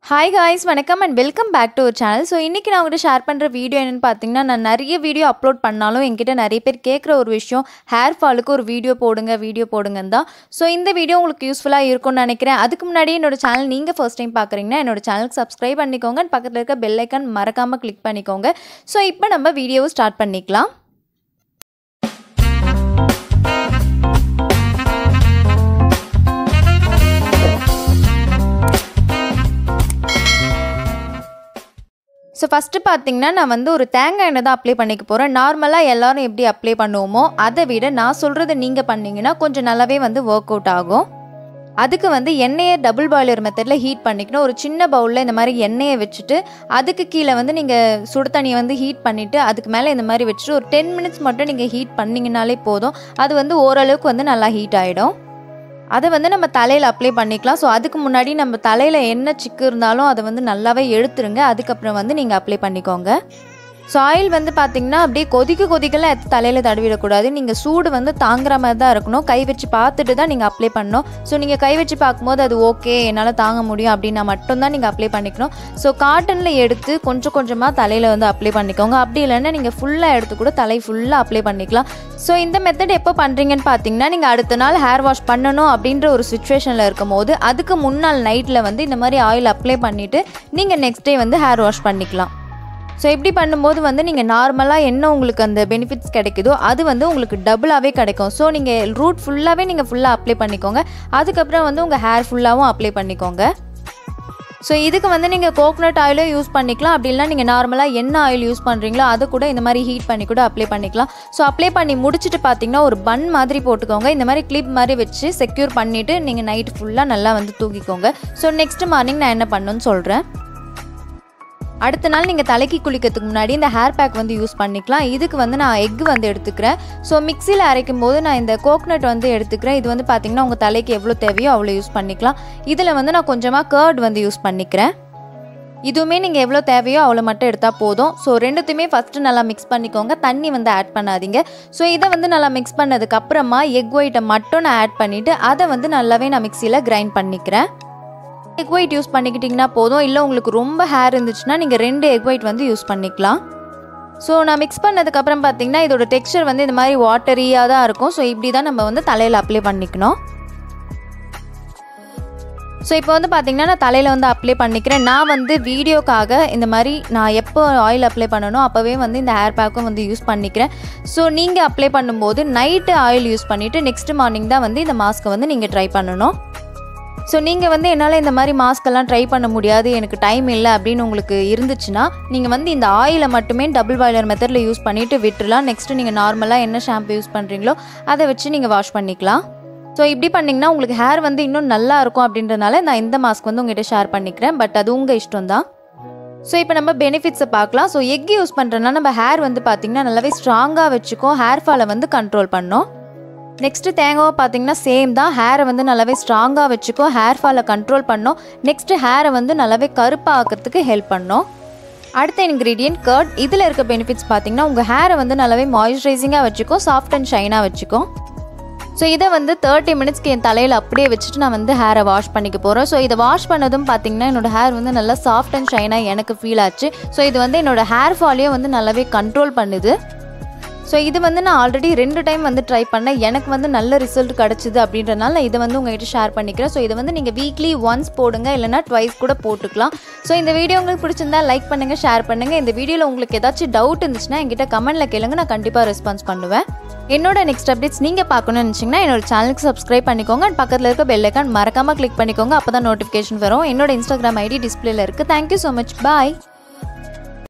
hi guys வணக்கம் and welcome back to ஒரு channel so இன்றைக்கி நான் உங்கள்கிட்ட ஷேர் பண்ணுற வீடியோ என்னென்னு பார்த்தீங்கன்னா நான் நிறைய வீடியோ அப்லோட் பண்ணாலும் என்கிட்ட நிறைய பேர் கேட்குற ஒரு விஷயம் ஹேர் ஃபாலுக்கு ஒரு வீடியோ போடுங்க வீடியோ போடுங்கன்னு தான் ஸோ இந்த வீடியோ உங்களுக்கு யூஸ்ஃபுல்லாக இருக்கும்னு நினைக்கிறேன் அதுக்கு முன்னாடி என்னோட சேனல் நீங்கள் ஃபர்ஸ்ட் டைம் பார்க்குறீங்கன்னா என்னோட சேனலுக்கு சப்ஸ்கிரைப் பண்ணிக்கோங்க and பக்கத்தில் இருக்க பெல் ஐக்கான் மறக்காமல் கிளிக் பண்ணிக்கோங்க ஸோ இப்போ நம்ம வீடியோவை ஸ்டார்ட் பண்ணிக்கலாம் ஸோ ஃபஸ்ட்டு பார்த்தீங்கன்னா நான் வந்து ஒரு தேங்காய் எண்ணெய் தான் அப்ளை பண்ணிக்க போகிறேன் நார்மலாக எல்லாரும் எப்படி அப்ளை பண்ணுவோமோ அதை விட நான் சொல்கிறத நீங்கள் பண்ணிங்கன்னா கொஞ்சம் நல்லாவே வந்து ஒர்க் அவுட் ஆகும் அதுக்கு வந்து எண்ணெயை டபுள் பாய்லர் மெத்தடில் ஹீட் பண்ணிக்கணும் ஒரு சின்ன பவுலில் இந்த மாதிரி எண்ணெயை வச்சுட்டு அதுக்கு கீழே வந்து நீங்கள் சுடு தண்ணியை வந்து ஹீட் பண்ணிவிட்டு அதுக்கு மேலே இந்த மாதிரி வச்சுட்டு ஒரு டென் மினிட்ஸ் மட்டும் நீங்கள் ஹீட் பண்ணிங்கனாலே போதும் அது வந்து ஓரளவுக்கு வந்து நல்லா ஹீட் ஆகிடும் அதை வந்து நம்ம தலையில் அப்ளை பண்ணிக்கலாம் ஸோ அதுக்கு முன்னாடி நம்ம தலையில் என்ன சிக்கு இருந்தாலும் அதை வந்து நல்லாவே எடுத்துருங்க அதுக்கப்புறம் வந்து நீங்கள் அப்ளை பண்ணிக்கோங்க ஸோ ஆயில் வந்து பார்த்திங்கன்னா அப்படியே கொதிக்க கொதிக்கலாம் எடுத்து தலையில் தடவிடக்கூடாது நீங்கள் சூடு வந்து தாங்குற மாதிரி தான் இருக்கணும் கை வச்சு பார்த்துட்டு தான் நீங்கள் அப்ளை பண்ணணும் ஸோ நீங்கள் கை வச்சு பார்க்கும்போது அது ஓகே என்னால் தாங்க முடியும் அப்படின்னா மட்டும்தான் நீங்கள் அப்ளை பண்ணிக்கணும் ஸோ காட்டனில் எடுத்து கொஞ்சம் கொஞ்சமாக தலையில் வந்து அப்ளை பண்ணிக்கோங்க அப்படி இல்லைன்னா நீங்கள் ஃபுல்லாக எடுத்து கூட தலை ஃபுல்லாக அப்ளை பண்ணிக்கலாம் ஸோ இந்த மெத்தட் எப்போ பண்ணுறீங்கன்னு பார்த்தீங்கன்னா நீங்கள் அடுத்த நாள் ஹேர் வாஷ் பண்ணணும் அப்படின்ற ஒரு சுச்சுவேஷனில் இருக்கும் போது அதுக்கு முன்னாள் நைட்டில் வந்து இந்த மாதிரி ஆயில் அப்ளை பண்ணிவிட்டு நீங்கள் நெக்ஸ்ட் டே வந்து ஹேர் வாஷ் பண்ணிக்கலாம் ஸோ இப்படி பண்ணும்போது வந்து நீங்கள் நார்மலாக என்ன உங்களுக்கு அந்த பெனிஃபிட்ஸ் கிடைக்குதோ அது வந்து உங்களுக்கு டபுளாகவே கிடைக்கும் ஸோ நீங்கள் ரூட் ஃபுல்லாகவே நீங்கள் ஃபுல்லாக அப்ளை பண்ணிக்கோங்க அதுக்கப்புறம் வந்து உங்கள் ஹேர் ஃபுல்லாகவும் அப்ளை பண்ணிக்கோங்க ஸோ இதுக்கு வந்து நீங்கள் கோகனட் ஆயிலும் யூஸ் பண்ணிக்கலாம் அப்படி இல்லைனா நீங்கள் நார்மலாக என்ன ஆயில் யூஸ் பண்ணுறீங்களோ அதை கூட இந்த மாதிரி ஹீட் பண்ணி கூட அப்ளை பண்ணிக்கலாம் ஸோ அப்ளை பண்ணி முடிச்சுட்டு பார்த்தீங்கன்னா ஒரு பன் மாதிரி போட்டுக்கோங்க இந்த மாதிரி கிளிப் மாதிரி வச்சு செக்யூர் பண்ணிவிட்டு நீங்கள் நைட் ஃபுல்லாக நல்லா வந்து தூக்கிக்கோங்க ஸோ நெக்ஸ்ட் மார்னிங் நான் என்ன பண்ணணும்னு சொல்கிறேன் அடுத்த நாள் நீங்கள் தலைக்கு குளிக்கிறதுக்கு முன்னாடி இந்த ஹேர் பேக் வந்து யூஸ் பண்ணிக்கலாம் இதுக்கு வந்து நான் எக் வந்து எடுத்துக்கிறேன் ஸோ மிக்சியில் அரைக்கும் போது நான் இந்த கோக்னட் வந்து எடுத்துக்கிறேன் இது வந்து பார்த்திங்கன்னா உங்கள் தலைக்கு எவ்வளோ தேவையோ அவ்வளோ யூஸ் பண்ணிக்கலாம் இதில் வந்து நான் கொஞ்சமாக கர்ட் வந்து யூஸ் பண்ணிக்கிறேன் இதுவுமே நீங்கள் எவ்வளோ தேவையோ அவ்வளோ மட்டும் எடுத்தால் போதும் ஸோ ரெண்டுத்தையுமே ஃபஸ்ட்டு நல்லா மிக்ஸ் பண்ணிக்கோங்க தண்ணி வந்து ஆட் பண்ணாதீங்க ஸோ இதை வந்து நல்லா மிக்ஸ் பண்ணதுக்கப்புறமா எக் ஒயிட்டை மட்டும் நான் ஆட் பண்ணிவிட்டு அதை வந்து நல்லாவே நான் மிக்சியில் கிரைண்ட் பண்ணிக்கிறேன் எக் ஒயிட் யூஸ் பண்ணிக்கிட்டிங்கன்னா போதும் இல்லை உங்களுக்கு ரொம்ப ஹேர் இருந்துச்சுன்னா நீங்கள் ரெண்டு எக் ஒயிட் வந்து யூஸ் பண்ணிக்கலாம் ஸோ நான் மிக்ஸ் பண்ணதுக்கப்புறம் பார்த்தீங்கன்னா இதோட டெக்ஸ்சர் வந்து இந்த மாதிரி வாட்டரியாக தான் இருக்கும் ஸோ இப்படி தான் நம்ம வந்து தலையில் அப்ளை பண்ணிக்கணும் ஸோ இப்போ வந்து பார்த்தீங்கன்னா நான் தலையில் வந்து அப்ளை பண்ணிக்கிறேன் நான் வந்து வீடியோக்காக இந்த மாதிரி நான் எப்போ ஆயில் அப்ளை பண்ணணும் அப்போவே வந்து இந்த ஹேர் பேக்கும் வந்து யூஸ் பண்ணிக்கிறேன் ஸோ நீங்கள் அப்ளை பண்ணும்போது நைட்டு ஆயில் யூஸ் பண்ணிவிட்டு நெக்ஸ்ட் மார்னிங் தான் வந்து இந்த மாஸ்க்கை வந்து நீங்கள் ட்ரை பண்ணணும் ஸோ நீங்கள் வந்து என்னால் இந்த மாதிரி மாஸ்க்கெல்லாம் ட்ரை பண்ண முடியாது எனக்கு டைம் இல்லை அப்படின்னு உங்களுக்கு இருந்துச்சுன்னா நீங்கள் வந்து இந்த ஆயிலை மட்டுமே டபுள் பாய்லர் மெத்தடில் யூஸ் பண்ணிவிட்டு விட்டுலாம் நெக்ஸ்ட்டு நீங்கள் நார்மலாக என்ன ஷாம்பு யூஸ் பண்ணுறீங்களோ அதை வச்சு நீங்கள் வாஷ் பண்ணிக்கலாம் ஸோ இப்படி பண்ணிங்கன்னா உங்களுக்கு ஹேர் வந்து இன்னும் நல்லா இருக்கும் அப்படின்றனால நான் இந்த மாஸ்க் வந்து உங்கள்கிட்ட ஷேர் பண்ணிக்கிறேன் பட் அது உங்கள் இஷ்டம் தான் ஸோ இப்போ நம்ம பெனிஃபிட்ஸை பார்க்கலாம் ஸோ எக் யூஸ் பண்ணுறதுனால நம்ம ஹேர் வந்து பார்த்திங்கன்னா நல்லாவே ஸ்ட்ராங்காக வச்சுக்கோ ஹேர் ஃபாலை வந்து கண்ட்ரோல் பண்ணோம் நெக்ஸ்ட்டு தேங்காவை பார்த்தீங்கன்னா சேம் தான் ஹேரை வந்து நல்லாவே ஸ்ட்ராங்காக வச்சுக்கோ ஹேர் ஃபாலை கண்ட்ரோல் பண்ணோம் நெக்ஸ்ட்டு ஹேரை வந்து நல்லாவே கருப்பாக்கிறதுக்கு ஹெல்ப் பண்ணோம் அடுத்த இன்க்ரீடியன்ட் கர்ட் இதில் இருக்க பெனிஃபிட்ஸ் பார்த்தீங்கன்னா உங்கள் ஹேரை வந்து நல்லாவே மாய்ஸ்சரைசிங்காக வச்சுக்கோ சாஃப்ட் அண்ட் ஷைனாக வச்சுக்கோ ஸோ இதை வந்து தேர்ட்டி மினிட்ஸ்க்கு என் தலையில் அப்படியே வச்சுட்டு நான் வந்து ஹேரை வாஷ் பண்ணிக்க போகிறேன் ஸோ இதை வாஷ் பண்ணதும் பார்த்தீங்கன்னா என்னோடய ஹேர் வந்து நல்லா சாஃப்ட் அண்ட் ஷைனாக எனக்கு ஃபீல் ஆச்சு ஸோ இது வந்து என்னோடய ஹேர் ஃபாலையும் வந்து நல்லாவே கண்ட்ரோல் பண்ணுது ஸோ இது வந்து நான் ஆல்ரெடி ரெண்டு டைம் வந்து ட்ரை பண்ணேன் எனக்கு வந்து நல்ல ரிசல்ட் கிடச்சிது அப்படின்றனால நான் இதை வந்து உங்கள்கிட்ட ஷேர் பண்ணிக்கிறேன் ஸோ இதை வந்து நீங்கள் வீக்லி ஒன்ஸ் போடுங்க இல்லைனா ட்வைஸ் கூட போட்டுக்கலாம் ஸோ இந்த வீடியோ உங்களுக்கு பிடிச்சிருந்தா லைக் பண்ணுங்கள் ஷேர் பண்ணுங்கள் இந்த வீடியோவில் உங்களுக்கு ஏதாச்சும் டவுட் இருந்துச்சுன்னா என்கிட்ட கமெண்ட்டில் கேளுங்க நான் கண்டிப்பாக ரெஸ்பான்ஸ் பண்ணுவேன் என்னோட நெக்ஸ்ட் அப்டேட்ஸ் நீங்கள் பார்க்கணும்னு நினச்சிங்கன்னா என்னோட சேனலுக்கு சப்ஸ்கிரைப் பண்ணிக்கோங்க அண்ட் பக்கத்தில் இருக்க பெல் ஐக்கான் மறக்காமல் கிளிக் பண்ணிக்கோங்க அப்போ தான் நோட்டிஃபிகேஷன் வரும் என்னோட இன்ஸ்டாகிராம் ஐடி டிஸ்பிளேல இருக்குது தேங்க்யூ ஸோ மச் பாய்